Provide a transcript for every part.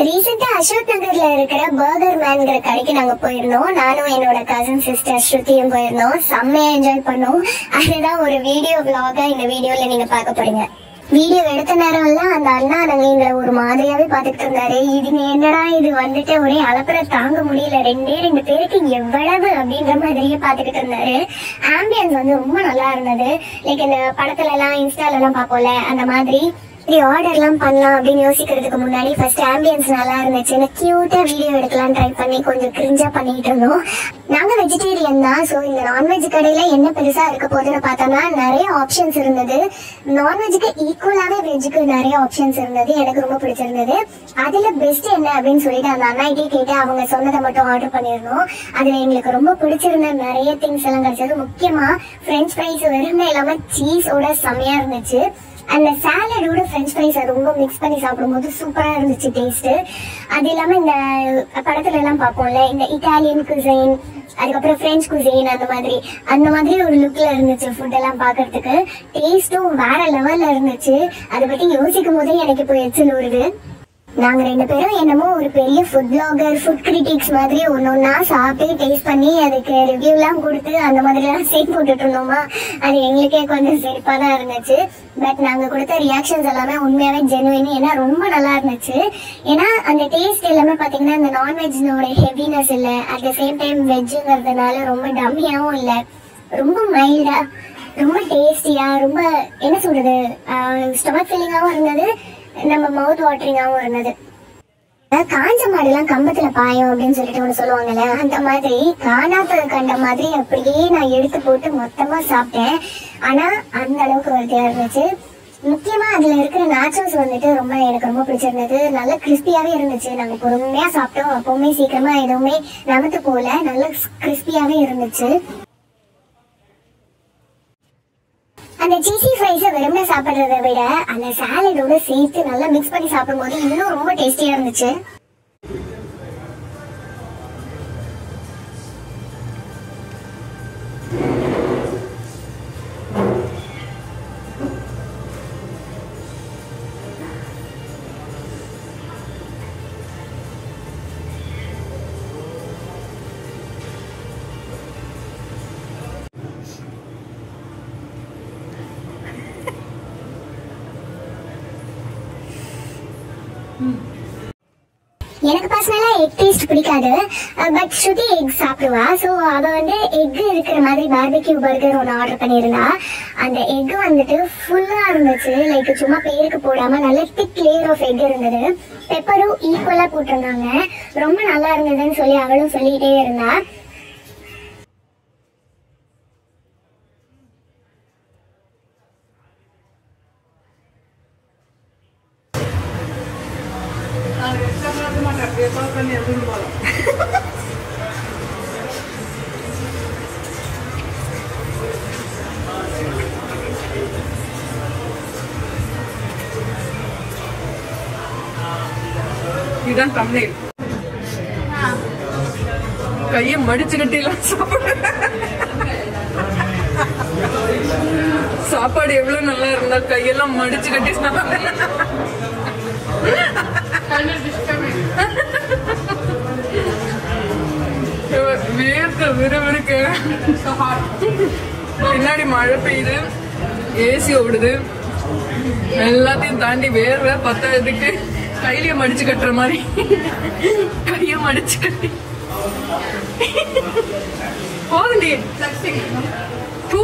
ரீசெண்டா அசோக் நகர்ல இருக்கிற பர்கர் மேன்ங்கிற கடைக்கு நாங்க போயிருந்தோம் நானும் என்னோட கசின் சிஸ்டர் ஸ்ருதியும் போயிருந்தோம் செம்மையா என்ஜாய் பண்ணோம் அதுதான் ஒரு வீடியோ vlog-ஆ இந்த வீடியோல நீங்க பார்க்க போறீங்க வீடியோ எடுத்த நேரம் எல்லாம் அந்த அண்ணா நாங்க எங்களை ஒரு மாதிரியாவே பாத்துக்கிட்டு இருந்தாரு இது என்னடா இது வந்துட்டு ஒரே அலப்பற தாங்க முடியல ரெண்டே ரெண்டு பேருக்கு எவ்வளவு அப்படின்ற மாதிரியே பாத்துக்கிட்டு இருந்தாரு ஆம்பியன்ஸ் வந்து ரொம்ப நல்லா இருந்தது லைக் இந்த படத்துல எல்லாம் இன்ஸ்டால எல்லாம் பாப்போம்ல அந்த மாதிரி இப்படி ஆர்டர்லாம் பண்ணலாம் அப்படின்னு யோசிக்கிறதுக்கு முன்னாடி ஃபர்ஸ்ட் ஆம்பியன்ஸ் நல்லா இருந்துச்சு நான் கியூட்டா வீடியோ எடுக்கலாம் ட்ரை பண்ணி கொஞ்சம் கிரிஞ்சா பண்ணிட்டு இருந்தோம் நாங்க வெஜிடேரியன் தான் ஸோ இந்த நான்வெஜ் கடையில என்ன பெருசா இருக்க போகுதுன்னு பார்த்தோம்னா நிறைய ஆப்ஷன்ஸ் இருந்தது நான்வெஜ்ஜுக்கு ஈக்குவலாவே வெஜ்ஜுக்கு நிறைய ஆப்ஷன்ஸ் இருந்தது எனக்கு ரொம்ப பிடிச்சிருந்தது அதுல பெஸ்ட் என்ன அப்படின்னு சொல்லிட்டு அந்த அண்ணாயிட்டே கேட்டு அவங்க சொன்னதை மட்டும் ஆர்டர் பண்ணியிருந்தோம் அதுல எங்களுக்கு ரொம்ப பிடிச்சிருந்த நிறைய திங்ஸ் எல்லாம் கிடைச்சது முக்கியமா ஃப்ரெஞ்ச் ஃப்ரைஸ் வெறுமே இல்லாம சீஸோட செமையா இருந்துச்சு அந்த சாலடோட ஃப்ரெஞ்ச் ஃப்ரைஸ் ரொம்ப மிக்ஸ் பண்ணி சாப்பிடும்போது சூப்பரா இருந்துச்சு டேஸ்ட் அது இல்லாம இந்த படத்துல எல்லாம் பார்ப்போம்ல இந்த இட்டாலியன் குசைன் அதுக்கப்புறம் பிரெஞ்ச் குசைன் அந்த மாதிரி அந்த மாதிரி ஒரு லுக்ல இருந்துச்சு ஃபுட் எல்லாம் பார்க்கிறதுக்கு டேஸ்ட்டும் வேற லெவல்ல இருந்துச்சு அதை பத்தி யோசிக்கும் போதே எனக்கு இப்போ எச்சில் ஊறுது நாங்க ரெண்டு பேரும் என்னமோ ஒரு பெரிய ஃபுட் பிளாகர் ஃபுட் கிரிட்டிக்ஸ் மாதிரி ஒன்னொன்னா சாப்பிட்டு டேஸ்ட் பண்ணி அதுக்கு ரிவ்யூ எல்லாம் கொடுத்து அந்த மாதிரி எல்லாம் சீன் போட்டுட்டு இருந்தோமா அது எங்களுக்கே கொஞ்சம் சிரிப்பா தான் இருந்துச்சு பட் நாங்க கொடுத்த ரியாக்ஷன்ஸ் எல்லாமே உண்மையாவே ஜெனுவின் ஏன்னா ரொம்ப நல்லா இருந்துச்சு ஏன்னா அந்த டேஸ்ட் எல்லாமே பாத்தீங்கன்னா இந்த நான்வெஜ்னோட ஹெவினஸ் இல்ல அட் த சேம் டைம் வெஜ்ஜுங்கிறதுனால ரொம்ப டம்மியாவும் இல்ல ரொம்ப மைல்டா ரொம்ப டேஸ்டியா ரொம்ப என்ன சொல்றது ஸ்டொமக் ஃபீலிங்காவும் இருந்தது நம்ம மவுத் வாட்டரிங்காவும் இருந்தது அஹ் காஞ்ச மாடுலாம் கம்பத்துல பாயும் அப்படின்னு சொல்லிட்டு ஒண்ணு சொல்லுவாங்கல்ல அந்த மாதிரி காணாத்தது கண்ட மாதிரி அப்படியே நான் எடுத்து போட்டு மொத்தமா சாப்பிட்டேன் ஆனா அந்த அளவுக்கு வர்த்தியா இருந்துச்சு முக்கியமா அதுல இருக்கிற நாச்சோஸ் வந்துட்டு ரொம்ப எனக்கு ரொம்ப பிடிச்சிருந்தது நல்ல கிறிஸ்பியாவே இருந்துச்சு நாங்க பொறுமையா சாப்பிட்டோம் அப்பவுமே சீக்கிரமா எதுவுமே நமத்து போல நல்ல கிறிஸ்பியாவே இருந்துச்சு அந்த சீசி ஃப்ரைஸை வெறுமனே சாப்பிட்றத விட அந்த சாலடோட சேர்த்து நல்லா மிக்ஸ் பண்ணி சாப்பிடும்போது இன்னும் ரொம்ப டேஸ்டியா இருந்துச்சு எனக்கு பர்சனலா எக் டேஸ்ட் பிடிக்காது பட் ஸ்ருதி எக் சாப்பிடுவா ஸோ அவ வந்து எக் இருக்கிற மாதிரி பார்பிக்யூ பர்கர் ஒன்று ஆர்டர் பண்ணியிருந்தா அந்த எக் வந்துட்டு ஃபுல்லா இருந்துச்சு லைக் சும்மா பேருக்கு போடாம நல்ல திக் லேயர் ஆஃப் எக் இருந்தது பெப்பரும் ஈக்குவலா போட்டிருந்தாங்க ரொம்ப நல்லா இருந்ததுன்னு சொல்லி அவளும் சொல்லிட்டே இருந்தா இதுதான் தமிழ் கையை மடிச்சு கட்டிலாம் சாப்பிடு சாப்பாடு எவ்வளவு நல்லா இருந்தா கையெல்லாம் மடிச்சு கட்டி சாப்பிடு வேர்க்க விறுவிறுக்க பின்னாடி மழை பெய்யுது ஏசி ஓடுது எல்லாத்தையும் தாண்டி வேர்வை பத்தாததுக்கு கையில மடிச்சு கட்டுற மாதிரி கைய மடிச்சு கட்டி போதுண்டி பூ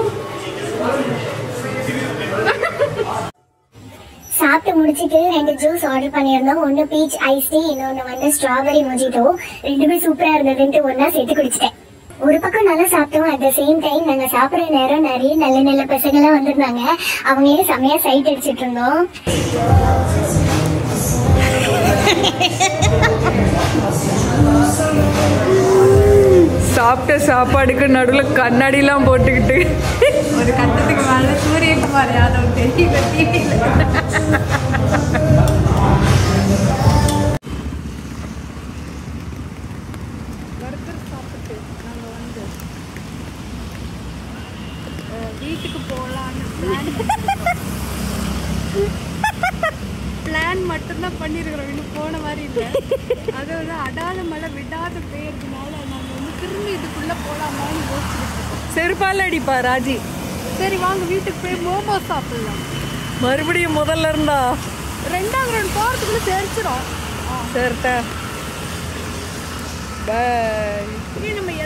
சாப்பிட்டு முடிச்சிட்டு ரெண்டு ஜூஸ் ஆர்டர் பண்ணியிருந்தோம் ஒன்று பீச் ஐஸ் டீ இன்னொன்று வந்து ஸ்ட்ராபெரி மொஜிட்டோ ரெண்டுமே சூப்பரா இருந்ததுன்ட்டு ஒண்ணா சேர்த்து குடிச்சிட்டேன் ஒரு பக்கம் நல்லா சாப்பிட்டோம் அட் த சேம் டைம் நாங்க சாப்பிடுற நேரம் நிறைய நல்ல நல்ல பசங்களாம் வந்திருந்தாங்க அவங்களே செமையா சைட் அடிச்சிட்டு இருந்தோம் சாப்பிட்ட சாப்பாடுக்கு நடுவுல கண்ணாடி எல்லாம் போட்டுக்கிட்டு ஒரு கட்டத்துக்கு மேல சூரியகுமார் யாதவ் தெரியல டிவியில வீட்டுக்கு போகலான்னு பிளான் பிளான் மட்டும்தான் பண்ணியிருக்கிறோம் இன்னும் நாங்கள் போன மாதிரி இல்லை அது வந்து அடாத மழை விடாத பெய்யறதுனால நாங்கள் வந்து திரும்பி இதுக்குள்ளே போகலாமான்னு யோசிச்சுட்டு இருக்கோம் செருப்பால் அடிப்பா ராஜி சரி வாங்க வீட்டுக்கு போய் மோமோஸ் சாப்பிடலாம் மறுபடியும் முதல்ல இருந்தா ரெண்டாம் கிரவுண்ட் போகிறதுக்குள்ளே தெரிச்சிடும் சரிட்டா பாய் இனி நம்ம